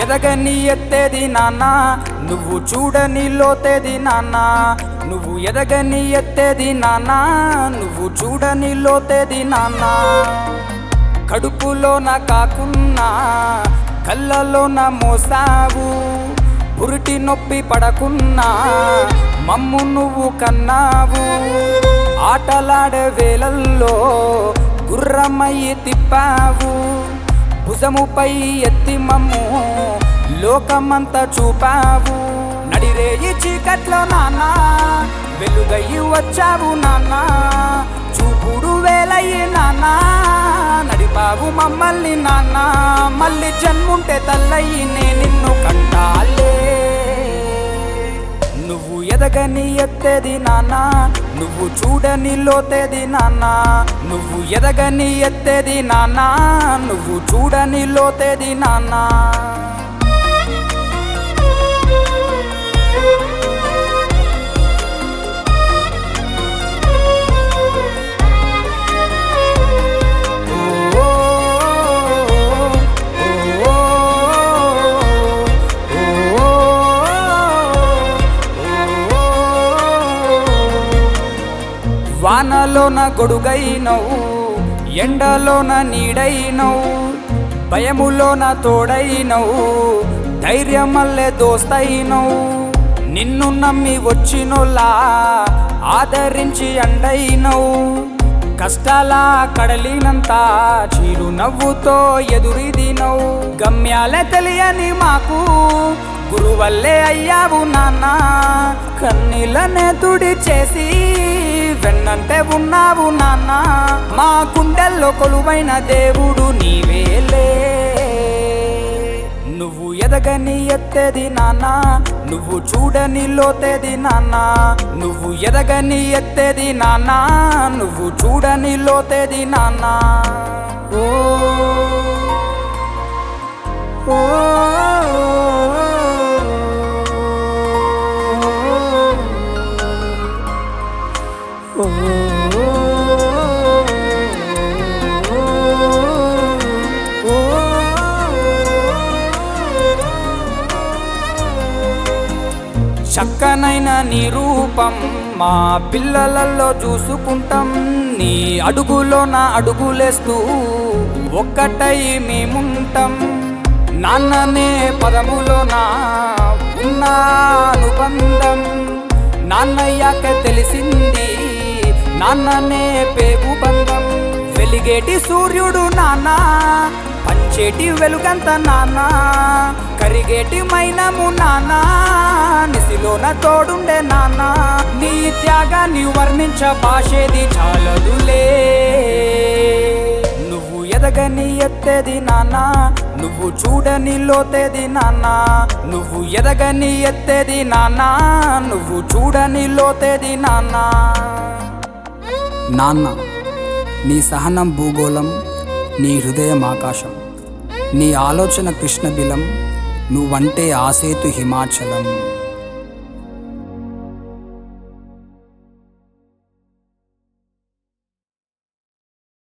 ఎదగని ఎత్తేది నాన్న నువ్వు చూడని లోతేది నాన్న నువ్వు ఎదగని ఎత్తేది నాన్న నువ్వు చూడని లోతేది నాన్న కడుపులోన కాకున్నా కళ్ళలోన మోసావు పురిటి నొప్పి పడకున్నా మమ్ము నువ్వు కన్నావు ఆటలాడే వేలల్లో గుర్రమయ్యి తిప్పావు భుజముపై ఎత్తి మమ్ము లోకమంతా చూపావు నడిరేయి చీకట్లో నాన్న వెలుగయ్యి వచ్చావు నాన్న చూపుడు వేలయ్యి నాన్న నడిపావు మమ్మల్ని నాన్న మళ్ళీ జన్ముంటే తల్లయ్యి నే నిన్ను కంటాలే నువ్వు ఎదగని ఎత్తేది నాన్న నువ్వు చూడని లోతేది నాన్న నువ్వు ఎదగని ఎత్తేది నాన్న నువ్వు చూడని లోతేది నాన్న వానలోన గొడుగైనవు ఎండలోన నీడైనవు భయములోన తోడైనవు ధైర్యమల్లే దోస్తైనవు నిన్ను నమ్మి వచ్చినోలా ఆదరించి అండైనవు కష్టాల కడలినంత చీరు నవ్వుతో ఎదురిదినవు గమ్యాలే తెలియని మాకు గురువల్లే అయ్యావు నాన్న కన్నీళ్ళనే తుడి చేసి వెన్నంటే ఉన్నావు నాన్న మా గుండెల్లో కొలువైన దేవుడు నీవేలే నువ్వు ఎదగని ఎత్తేది నాన్న నువ్వు చూడని లోతేది నాన్న నువ్వు ఎదగని ఎత్తేది నాన్న నువ్వు చూడని లోతేది నాన్న ఓ ఓ చక్కనైన నీ రూపం మా పిల్లలలో చూసుకుంటాం నీ అడుగులో నా అడుగులేస్తూ ఒక్కటై మేముంటాం నాన్ననే పదములోన ఉన్న అనుబంధం నాన్నయ్యాక తెలిసింది నాన్ననే పేగు బంధం వెలిగేటి సూర్యుడు నాన్న పంచేటి వెలుగంత నాన్న కరిగేటి మైనము నాన్న నిసిలోన తోడుండే నాన్న నీ త్యాగాన్ని వర్ణించ భాషేది చాలదులే నువ్వు ఎదగని ఎత్తేది నాన్న నువ్వు చూడని లోతేది నాన్న నువ్వు ఎదగని ఎత్తేది నాన్న నువ్వు చూడని లోతేది నాన్న నాన్న నీ సహనం భూగోళం నీ హృదయం ఆకాశం నీ ఆలోచన కృష్ణబిలం నువ్వంటే ఆసేతు హిమాచలం